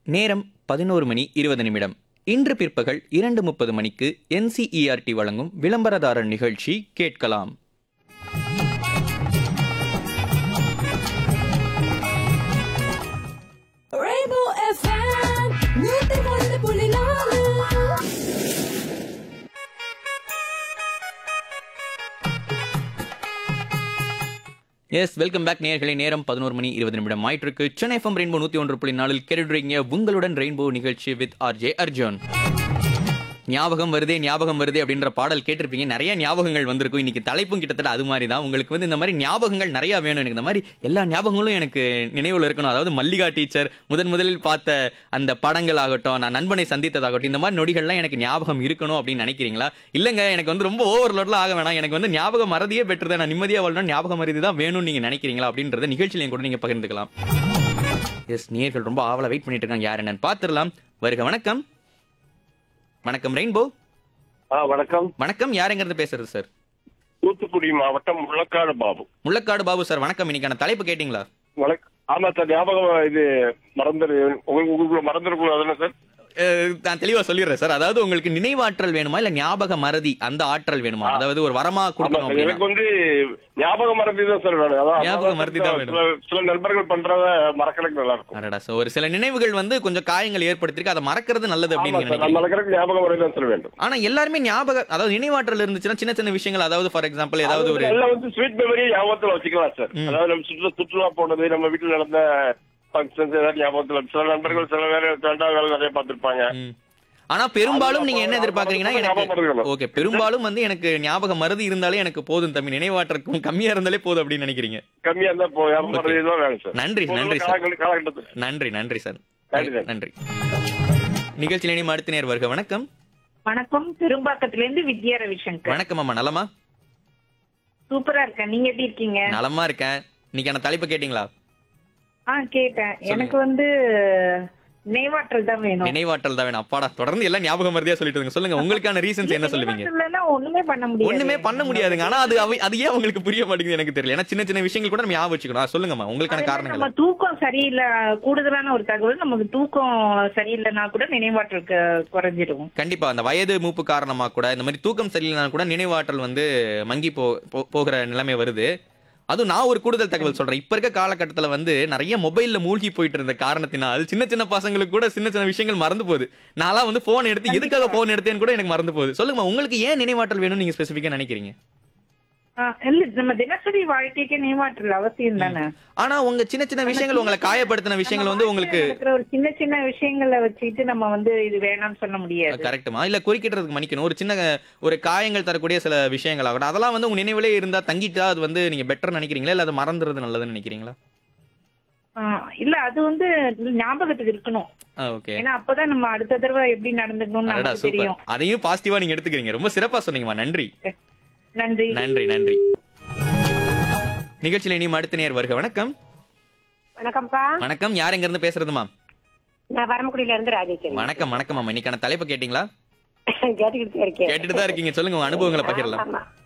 நேரம் பதினோரு மணி இருபது நிமிடம் இன்று பிற்பகல் இரண்டு முப்பது மணிக்கு என்சிஇஆர்டி வழங்கும் விளம்பரதாரர் நிகழ்ச்சி கேட்கலாம் Rainbow FM, நூத்தி ஒன்று புள்ளி நாலு எஸ் வெல்கம் பேக் நேயர்களே நேரம் பதினோரு மணி இருபது நிமிடம் ஆயிட்டிருக்கு சென்னை எஃப்எம் ரெயின்போ நூற்றி ஒன்று புள்ளி நாலில் கேட்டுறீங்க உங்களுடன் ரெயின்போ நிகழ்ச்சி வித் ஆர்ஜே அர்ஜுன் ஞாபகம் வருதே ஞாபகம் வருதே அப்படின்ற பாடல் கேட்டிருப்பீங்க நிறைய ஞாபகங்கள் வந்திருக்கும் இன்னைக்கு தலைப்பும் கிட்டத்தட்ட அது மாதிரி தான் உங்களுக்கு வந்து இந்த மாதிரி ஞாபகங்கள் நிறைய வேணும் எனக்கு இந்த மாதிரி எல்லா ஞாபகங்களும் எனக்கு நினைவில் இருக்கணும் அதாவது மல்லிகா டீச்சர் முதன் முதலில் பார்த்த அந்த படங்கள் ஆகட்டும் நான் நண்பனை சந்தித்ததாகட்டும் இந்த மாதிரி நொடிகள்லாம் எனக்கு ஞாபகம் இருக்கணும் அப்படின்னு நினைக்கிறீங்களா இல்லைங்க எனக்கு வந்து ரொம்ப ஓவர்லோட்லாம் ஆக வேணாம் எனக்கு வந்து ஞாபகம் மறதியே பெற்று தான் நான் நிம்மதியாக வாழணும் ஞாபகம் மறதி தான் வேணும்னு நீங்கள் நினைக்கிறீங்களா அப்படின்றத நிகழ்ச்சியிலையும் கூட நீங்கள் பகிர்ந்துக்கலாம் எஸ் நேர்கள் ரொம்ப ஆவலா வெயிட் பண்ணிட்டு இருக்காங்க யார் என்னன்னு பார்த்துடலாம் வருக வணக்கம் வணக்கம் ரெயின்போ ஆ வணக்கம் வணக்கம் யாருங்கிறது பேசுறது சார் தூத்துக்குடி மாவட்டம் முள்ளக்காடு பாபு முள்ளக்காடு பாபு சார் வணக்கம் இன்னைக்கான தலைப்பு கேட்டிங்களா வணக்கம் ஆமா சார் ஞாபகம் இது மறந்துரு உங்களுக்கு உங்களுக்கு மறந்துடக்கூடாதுன்னு சார் அஹ், நான் தெளிவா சொல்லிடுறேன் சார் அதாவது உங்களுக்கு நினைவாற்றல் வேணுமா இல்ல ஞாபக மறதி அந்த ஆற்றல் வேணுமா அதாவது ஒரு வரமா ஆமா கொடுக்கணும் சார் அப்படின்னா எனக்கு வந்து ஞாபகம் மறதி தான் சார் வேணும் அதான் ஞாபக மறதி தான் வேணும். சில- சில நண்பர்கள் பண்றத மறக்கறதுக்கு நல்லா இருக்கும் அடடா சார் ஒரு சில நினைவுகள் வந்து கொஞ்சம் காயங்கள் ஏற்படுத்திருக்கு அதை மறக்கிறது நல்லது ஆமா அப்படின்னு சார் நினைக்கிறீங்க நம்ம மறக்கறதுக்கு ஞாபகம் மறதி தான் சார் வேண்டும் ஆனா எல்லாருமே ஞாபக அதாவது நினைவாற்றல் இருந்துச்சுன்னா சின்ன சின்ன விஷயங்கள் அதாவது ஃபார் எக்ஸாம்பிள் ஏதாவது ஒரு எல்லாம் வந்து ஸ்வீட் மெமரி ஞாபகத்துல வச்சுக்கலாம் சார் அதாவது நம்ம சுற்றுலா சுற்றுலா போனது நம்ம வீட்டுல நடந்த ஃபங்க்ஷன்ஸ் ஏதாவது ஞாபகத்துல சில நண்பர்கள் சில வேலை வேண்டாம் வேலை நிறைய பார்த்திருப்பாங்க ம். ஆனா பெரும்பாலும் நீங்க என்ன எதிர்பார்க்கறீங்கன்னா ஞாபகம் எனக்கு இருக்கணும். ஓகே பெரும்பாலும் வந்து எனக்கு ஞாபக மருதி இருந்தாலே எனக்கு போதும் தம்பி நினைவாற்றக்கும் கம்மியா இருந்தாலே போதும் அப்படின்னு நினைக்கிறீங்க கம்மியா இருந்தா போ ஞாபகம் மறதி தான் வேணும் சார் நன்றி இப்போ உள்ள நன்றி சார் காலகட்ட- காலகட்டத்தில் நன்றி நன்றி சார் நன்றி, சார். நன்றி நிகழ்ச்சியில் இனிமே அடுத்த நேர் வருக வணக்கம் வணக்கம் பெரும்பாக்கத்துல இருந்து வித்யா ரவிசங்கர் வணக்கம் அம்மா நலமா சூப்பரா இருக்கேன் நீங்க எப்படி இருக்கீங்க நலமா இருக்கேன் இன்னைக்கான தலைப்பு கேட்டிங்களா ஆ கேட்டேன் எனக்கு வந்து நினைவாற்றல் தான் வேணும் நினைவாற்றல் தான் வேணும் அப்பாடா தொடர்ந்து எல்லாம் ஞாபகம் மருதியா சொல்லிட்டு இருங்க சொல்லுங்க உங்களுக்கான ரீசன்ஸ் என்ன சொல்லுவீங்க நினைவாற்றல்னா ஒண்ணுமே பண்ண முடியாது ஒண்ணுமே பண்ண முடியாதுங்க ஆனா அது அவை- அது ஏன் உங்களுக்கு புரிய மாட்டேங்குது எனக்கு தெரியல ஏன்னா சின்ன சின்ன விஷயங்கள் கூட நம்ம ஞாபகம் வச்சுக்கணும் ஆ, சொல்லுங்கம்மா உங்களுக்கான அதே மாதிரி காரணங்கள் நம்ம தூக்கம் சரியில்லை கூடுதலான ஒரு தகவல் நமக்கு தூக்கம் சரியில்லைன்னா கூட நினைவாற்றல் கு- குறைஞ்சிடும் கண்டிப்பா அந்த வயது மூப்பு காரணமா கூட இந்த மாதிரி தூக்கம் சரியில்லைனா கூட நினைவாற்றல் வந்து மங்கி போ போ- போகிற நிலைமை வருது அதுவும் நான் ஒரு கூடுதல் தகவல் சொல்றேன் இப்ப இருக்க காலகட்டத்துல வந்து நிறைய மொபைல்ல மூழ்கி போயிட்டு இருந்த காரணத்தினால் சின்ன சின்ன பசங்களுக்கு கூட சின்ன சின்ன விஷயங்கள் மறந்து போகுது நான்லாம் வந்து போன் எடுத்து எதுக்காக போன் எடுத்தேன்னு கூட எனக்கு மறந்து போகுது சொல்லுங்கம்மா உங்களுக்கு ஏன் நினைவாற்றல் வேணும்னு நீங்க ஸ்பெசிஃபிக்கா நினைக்கிறீங்க ஆ, இல்ல நம்ம தினசரி வாழ்க்கைக்கு நினைவாற்றல் அவசியம் தானே ஆனா உங்க சின்ன சின்ன விஷயங்கள் உங்களை காயப்படுத்தின விஷயங்கள் வந்து உங்களுக்கு நடக்கிற ஒரு சின்ன சின்ன விஷயங்களை வச்சுட்டு நம்ம வந்து இது வேணாம்னு சொல்ல முடியாது கரெக்ட்டுமா இல்ல குறுக்கிடுறதுக்கு மன்னிக்கணும் ஒரு சின்ன ஒரு காயங்கள் தரக்கூடிய சில விஷயங்கள் ஆகட்டும் அதெல்லாம் வந்து உங்க நினைவிலே இருந்தா தங்கிட்டா அது வந்து நீங்க பெட்டர் நினைக்கிறீங்களா இல்ல அது மறந்துறது நல்லதுன்னு நினைக்கிறீங்களா ஆ, இல்ல அது வந்து ஞாபகத்துக்கு இருக்கணும் ஓகே ஏன்னா அப்பதான் நம்ம அடுத்த தடவை எப்படி நடந்துக்கணும்னு அடடா நமக்கு சூப்பர் தெரியும் அதையும் பாசிட்டிவா நீங்க எடுத்துக்கிறீங்க ரொம்ப சிறப்பா சொன்னீங்கம்மா நன்றி நன்றி நன்றி நன்றி நிகழ்ச்சியில இனியும் அடுத்த நேர் வருக வணக்கம் வணக்கம்ப்பா வணக்கம் யார் எங்க இருந்து பேசுறதுமா நான் வரமக்குடியில இருந்து ராஜேஸ்வரி வணக்கம் வணக்கம் அம்மா இன்னைக்கான தலைப்பு கேட்டீங்களா கேட்டுக்கிட்டு இருக்கேன் கேட்டுட்டு தான் இருக்கீங்க சொல்லுங்க உங்க அனுபவங்களை பகிரலாம் ஆமா